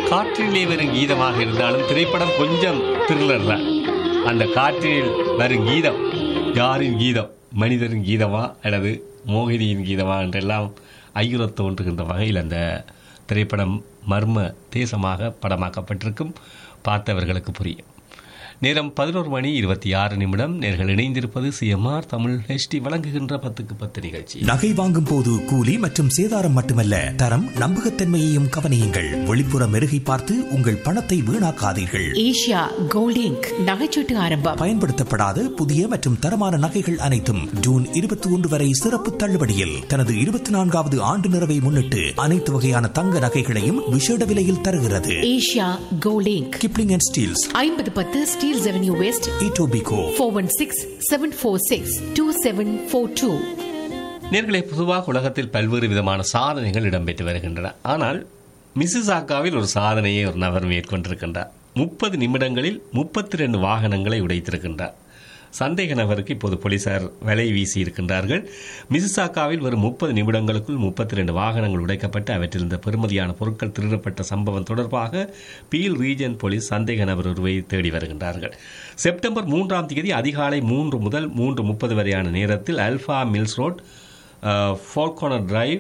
காற்றிலே வரும் கீதமாக இருந்தாலும் திரைப்படம் கொஞ்சம் த்ரில்லர் தான் அந்த காற்றில் வரும் கீதம் யாரின் கீதம் மனிதரின் கீதமா அல்லது மோகினியின் கீதமா என்றெல்லாம் ஐயுறத் தோன்றுகின்ற வகையில் அந்த திரைப்படம் மர்ம தேசமாக படமாக்கப்பட்டிருக்கும் பார்த்தவர்களுக்கு புரியும் நேரம் பதினோரு மணி இருபத்தி ஆறு நிமிடம் நேர்கள் இணைந்திருப்பது சிஎம்ஆர் தமிழ் ஹெச்டி வழங்குகின்ற பத்துக்கு பத்து நிகழ்ச்சி நகை வாங்கும் போது கூலி மற்றும் சேதாரம் மட்டுமல்ல தரம் நம்பகத்தன்மையையும் கவனியுங்கள் வெளிப்புற மெருகை பார்த்து உங்கள் பணத்தை வீணாக்காதீர்கள் ஏஷியா கோல்டிங்க் நகைச்சீட்டு ஆரம்பம் பயன்படுத்தப்படாத புதிய மற்றும் தரமான நகைகள் அனைத்தும் ஜூன் இருபத்தி ஒன்று வரை சிறப்பு தள்ளுபடியில் தனது இருபத்தி நான்காவது ஆண்டு நிறைவை முன்னிட்டு அனைத்து வகையான தங்க நகைகளையும் விசேட விலையில் தருகிறது Asia Golding Kipling and Steeles ஐம்பது பத்து Steeles avenue west Etobicoke four one six seven four six two seven four two நேர்களை பொதுவாக உலகத்தில் பல்வேறு விதமான சாதனைகள் இடம்பெற்று வருகின்றன ஆனால் மிசிசாக்காவில் ஒரு சாதனையை ஒரு நபர் மேற்கொண்டிருக்கின்றார் முப்பது நிமிடங்களில் முப்பத்தி ரெண்டு வாகனங்களை உடைத்திருக்கின்றார் சந்தேக நபருக்கு இப்போது போலீசார் வலை வீசி இருக்கின்றார்கள் மிசிசாக்காவில் வரும் முப்பது நிமிடங்களுக்குள் முப்பத்தி ரெண்டு வாகனங்கள் உடைக்கப்பட்டு அவற்றில் இருந்த பெறுமதியான பொருட்கள் திருடப்பட்ட சம்பவம் தொடர்பாக பீல் ரீஜன் போலீஸ் சந்தேக நபர் ஒருவரை தேடி வருகின்றார்கள் செப்டம்பர் மூன்றாம் தேதி அதிகாலை மூன்று முதல் மூன்று முப்பது வரையான நேரத்தில் Alpha Mills road Falconer drive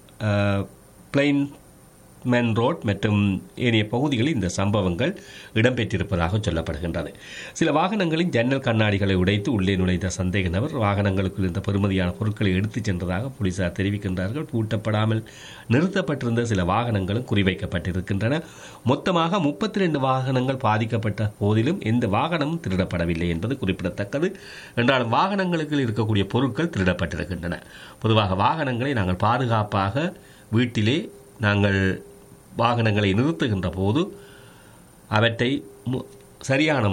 Plain Men road மற்றும் ஏனைய பகுதிகளில் இந்த சம்பவங்கள் இடம்பெற்றிருப்பதாக சொல்லப்படுகின்றது சில வாகனங்களின் ஜன்னல் கண்ணாடிகளை உடைத்து உள்ளே நுழைந்த சந்தேக நபர் வாகனங்களுக்குள் இருந்த பெறுமதியான பொருட்களை எடுத்துச் சென்றதாக போலீசார் தெரிவிக்கின்றார்கள் பூட்டப்படாமல் நிறுத்தப்பட்டிருந்த சில வாகனங்களும் குறிவைக்கப்பட்டிருக்கின்றன மொத்தமாக முப்பத்தி ரெண்டு வாகனங்கள் பாதிக்கப்பட்ட போதிலும் எந்த வாகனமும் திருடப்படவில்லை என்பது குறிப்பிடத்தக்கது என்றாலும் வாகனங்களுக்கு இருக்கக்கூடிய பொருட்கள் திருடப்பட்டிருக்கின்றன பொதுவாக வாகனங்களை நாங்கள் பாதுகாப்பாக வீட்டிலே நாங்கள் வாகனங்களை நிறுத்துகின்ற போது அவற்றை மு- சரியான